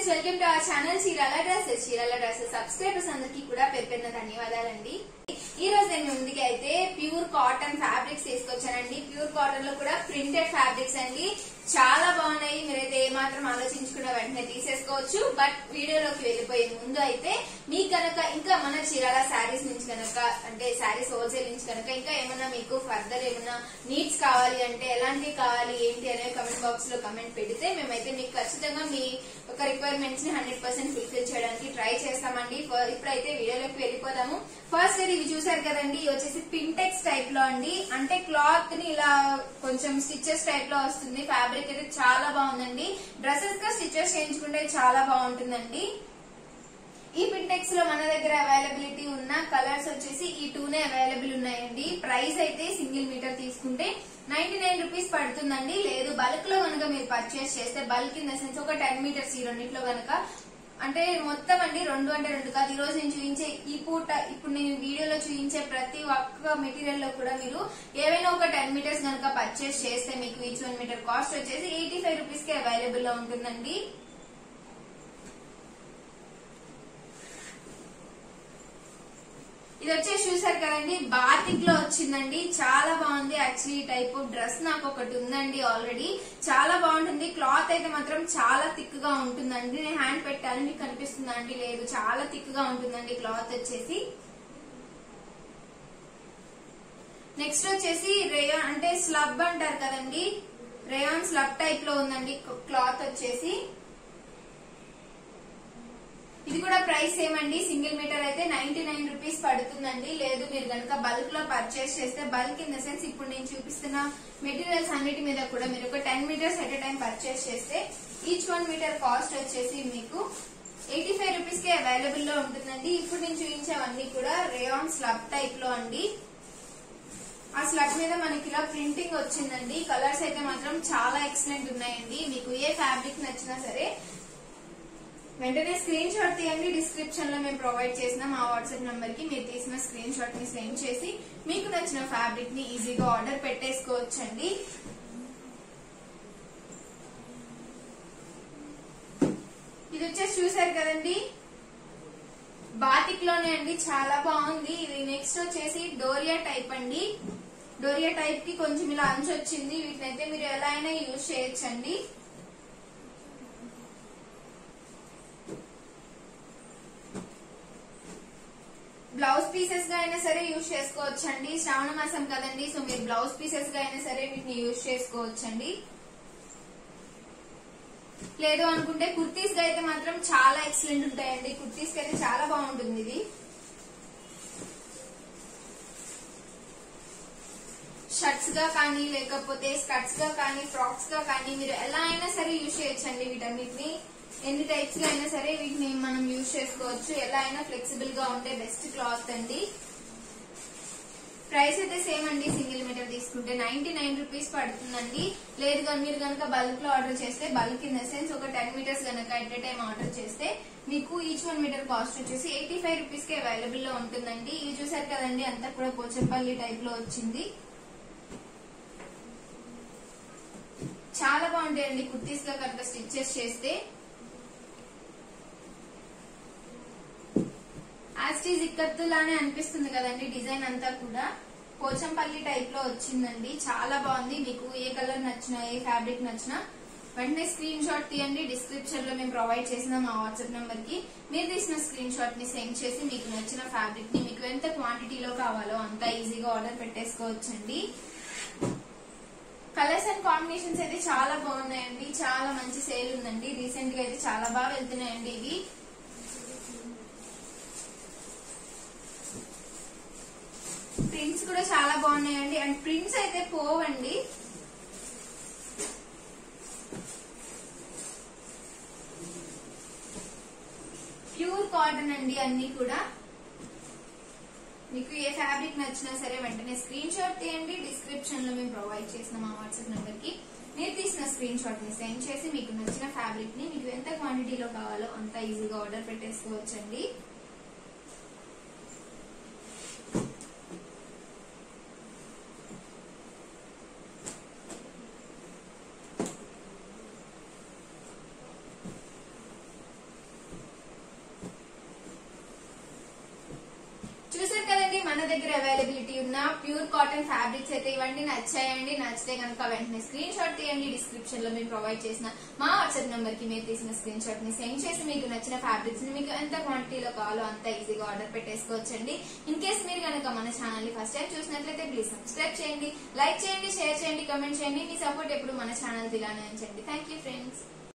friends welcome to our channel Chirala dresses Chirala dresses subscribers అందరికీ కూడా పేరు పేరున ధన్యవాదాలండి ఈ రోజు నేను ముందుకి అయితే ప్యూర్ కాటన్ ఫ్యాబ్రిక్స్ తీసుకొచ్చానండి ప్యూర్ కాటన్ లో కూడా ప్రింటెడ్ ఫ్యాబ్రిక్స్ అండి చాలా బాగున్నాయి మీరైతే ఏ మాత్రం ఆలోచించుకున్న వెంటనే తీసేసుకోవచ్చు బట్ వీడియోలోకి వెళ్ళిపోయే ముందు అయితే మీకు కనుక ఇంకా మన చీరాల శారీస్ నుంచి కనుక అంటే శారీస్ హోల్సేల్ నుంచి కనుక ఇంకా ఏమన్నా మీకు ఫర్దర్ ఏమన్నా నీడ్స్ కావాలి అంటే ఎలాంటివి కావాలి ఏంటి అనే కమెంట్ బాక్స్ లో కమెంట్ పెడితే మేమైతే మీకు ఖచ్చితంగా మీ ఒక రిక్వైర్మెంట్స్ ని హండ్రెడ్ పర్సెంట్ ఫుల్ఫిల్ చేయడానికి ట్రై చేస్తామండి ఫ- ఇప్పుడైతే వీడియోలోకి వెళ్ళిపోదాము ఫస్ట్ అయితే ఇవి చూసారు కదండి ఇవి వచ్చేసి పింటెక్స్ టైప్ లో అండి అంటే క్లాత్ ని ఇలా కొంచెం స్టిచెస్ టైప్ లో వస్తుంది ఫ్యాబ్రిక్ అయితే చాలా బాగుందండి డ్రెస్సెస్ గా స్టిచెస్ చేయించుకుంటే చాలా బాగుంటుందండి ఈ పింటెక్స్ లో మన దగ్గర అవైలబిలిటీ ఉన్న కలర్స్ వచ్చేసి ఈ టూనే అవైలబుల్ ఉన్నాయండి ప్రైస్ అయితే సింగిల్ మీటర్ తీసుకుంటే నైన్టీ నైన్ రూపీస్ పడుతుందండి లేదు బల్క్ లో కనుక మీరు పర్చేస్ చేస్తే బల్క్ ఇన్ ద సెన్స్ ఒక టెన్ మీటర్స్ ఈ రెండింటిలో కనుక అంటే మొత్తం అండి రెండు అంటే రెండు కాదు ఈ రోజు నేను చూపించే ఈ పూట ఇప్పుడు నేను వీడియోలో చూపించే ప్రతి ఒక్క మెటీరియల్ లో కూడా మీరు ఏవైనా ఒక టెన్ మీటర్స్ కనుక పర్చేస్ చేస్తే మీకు ఈచ్ వన్ మీటర్ కాస్ట్ వచ్చేసి ఎయిటీ ఫైవ్ రూపీస్ కి అవైలబుల్ లో ఉంటుందండి ఇది వచ్చేసి చూసారు కదండి బాతిక్ లో వచ్చిందండి చాలా బాగుంది యాక్చువల్లీ ఈ టైప్ ఆఫ్ డ్రెస్ నాకు ఒకటి ఉందండి ఆల్రెడీ చాలా బాగుంటుంది క్లాత్ అయితే మాత్రం చాలా థిక్ గా ఉంటుందండి నేను హ్యాండ్ పెట్టాను మీకు కనిపిస్తుందా అండి లేదు చాలా థిక్ గా ఉంటుందండి క్లాత్ వచ్చేసి నెక్స్ట్ వచ్చేసి రేయాన్ అంటే స్లబ్ అంటారు కదండి రేయాన్ స్లబ్ టైప్ లో ఉందండి క్లాత్ వచ్చేసి ఇది కూడా ప్రైస్ ఏమండి సింగిల్ మీటర్ అయితే నైన్టీ నైన్ రూపీస్ పడుతుందండి లేదు మీరు కనుక బల్క్ లో పర్చేస్ చేస్తే బల్క్ ఇన్ ద సెన్స్ ఇప్పుడు నేను చూపిస్తున్న మెటీరియల్స్ అన్నిటి మీద కూడా మీరు ఒక ten metres at time purchase చేస్తే ఈచ్ వన్ మీటర్ కాస్ట్ వచ్చేసి మీకు ఎయిటీ ఫైవ్ రూపీస్ కి అవైలబుల్ లో ఉంటుందండి ఇప్పుడు నేను చూపించేవన్నీ కూడా రేయాన్ స్లబ్ టైప్ లో అండి ఆ స్లబ్ మీద మనకి ఇలా ప్రింటింగ్ వచ్చిందండి కలర్స్ అయితే మాత్రం చాలా ఎక్సలెంట్ ఉన్నాయండి మీకు ఏ ఫ్యాబ్రిక్ నచ్చినా సరే వెంటనే స్క్రీన్ షాట్ తీయండి డిస్క్రిప్షన్ లో మేము ప్రొవైడ్ చేసిన మా వాట్సాప్ నంబర్ కి మీరు తీసిన స్క్రీన్ షాట్ ని సెండ్ చేసి మీకు నచ్చిన ఫ్యాబ్రిక్ ని ఈజీగా ఆర్డర్ పెట్టేసుకోవచ్చండి ఇది వచ్చేసి చూసారు కదండి బాతిక్ లోనే అండి చాలా బాగుంది ఇది నెక్స్ట్ వచ్చేసి డోరియా టైప్ అండి డోరియా టైప్ కి కొంచెం ఇలా అంచు వచ్చింది వీటినైతే మీరు ఎలా అయినా యూజ్ చేయొచ్చండి బ్లౌజ్ పీసెస్ గా అయినా సరే యూజ్ చేసుకోవచ్చండి శ్రావణ మాసం కదండి సో మీరు బ్లౌజ్ పీసెస్ గా అయినా సరే వీటిని యూజ్ చేసుకోవచ్చండి లేదు అనుకుంటే కుర్తీస్ గా అయితే మాత్రం చాలా ఎక్సలెంట్ ఉంటాయండి కుర్తీస్ కి అయితే చాలా బాగుంటుంది ఇది షర్ట్స్ గా కానీ లేకపోతే స్కర్ట్స్ గా కానీ ఫ్రాక్స్ గా కానీ మీరు ఎలా అయినా సరే యూజ్ చేయొచ్చండి వీటన్నిటిని ఎన్ని టైప్స్ గా అయినా సరే వీటిని మనం యూజ్ చేసుకోవచ్చు ఎలా అయినా ఫ్లెక్సిబుల్ గా ఉండే బెస్ట్ క్లాత్ అండి ప్రైస్ అయితే సేమ్ అండి సింగిల్ మీటర్ తీసుకుంటే నైన్టీ నైన్ రూపీస్ పడుతుందండి లేదు కానీ మీరు కనుక బల్క్ లో ఆర్డర్ చేస్తే బల్క్ ఇన్ ద సెన్స్ ఒక టెన్ మీటర్స్ కనుక ఎట్ ఏ టైం ఆర్డర్ చేస్తే మీకు ఈచ్ వన్ మీటర్ కాస్ట్ వచ్చేసి ఎయిటీ ఫైవ్ రూపీస్ కి అవైలబుల్ లో ఉంటుందండి ఇవి చూసారు కదండి అంతా కూడా పోచంపల్లి టైప్ లో వచ్చింది చాలా బాగుంటాయండి కుర్తీస్ గా కనుక స్టిచ్చెస్ చేస్తే యాస్టీజ్ ఇక్కత్తులానే అనిపిస్తుంది కదండి డిజైన్ అంతా కూడా పోచంపల్లి టైప్ లో వచ్చిందండి చాలా బాగుంది మీకు ఏ కలర్ నచ్చినా ఏ ఫ్యాబ్రిక్ నచ్చినా వెంటనే స్క్రీన్ షాట్ తీయండి డిస్క్రిప్షన్ లో మేము ప్రొవైడ్ చేసిన మా వాట్సాప్ నంబర్ కి మీరు తీసిన స్క్రీన్ షాట్ ని సెండ్ చేసి మీకు నచ్చిన ఫ్యాబ్రిక్ ని మీకు ఎంత క్వాంటిటీలో కావాలో అంత ఈజీగా ఆర్డర్ పెట్టేసుకోవచ్చండి కలర్స్ అండ్ కాంబినేషన్స్ అయితే చాలా బాగున్నాయండి చాలా మంచి సేల్ ఉందండి రీసెంట్ గా అయితే చాలా బాగా వెళ్తున్నాయండి ఇవి ప్రింట్స్ కూడా చాలా బాగున్నాయండి అండ్ ప్రింట్స్ అయితే పోవండి ప్యూర్ కాటన్ అండి అన్ని కూడా మీకు ఏ ఫ్యాబ్రిక్ నచ్చినా సరే వెంటనే స్క్రీన్ షాట్ తీయండి డిస్క్రిప్షన్ లో మేము ప్రొవైడ్ చేసిన మా వాట్సాప్ నెంబర్ కి మీరు తీసిన స్క్రీన్ షాట్ ని సెండ్ చేసి మీకు నచ్చిన ఫ్యాబ్రిక్ ని మీకు ఎంత క్వాంటిటీలో కావాలో అంత ఈజీగా ఆర్డర్ పెట్టేసుకోవచ్చండి అవైలబిలిటీ ఉన్న ప్యూర్ కాటన్ ఫ్యాబ్రిక్స్ అయితే ఇవ్వండి నచ్చాయండి నచ్చితే కనుక వెంటనే స్క్రీన్ షాట్ తీయండి డిస్క్రిప్షన్ లో మేము ప్రొవైడ్ చేసిన మా వాట్సాప్ నెంబర్ కి మీరు తీసిన స్క్రీన్ షాట్ ని సెండ్ చేసి మీకు నచ్చిన ఫ్యాబ్రిక్స్ ని మీకు ఎంత క్వాంటిటీలో కావాలో అంత ఈజీగా ఆర్డర్ పెట్టేసుకోవచ్చండి ఇన్ కేస్ మీరు కనుక మన ఛానల్ ని ఫస్ట్ టైం చూసినట్లయితే ప్లీజ్ సబ్స్క్రైబ్ చేయండి లైక్ చేయండి షేర్ చేయండి కమెంట్ చేయండి మీ సపోర్ట్ ఎప్పుడు మన ఛానల్ ఇలానే ఉంచండి థ్యాంక్ యూ ఫ్రెండ్స్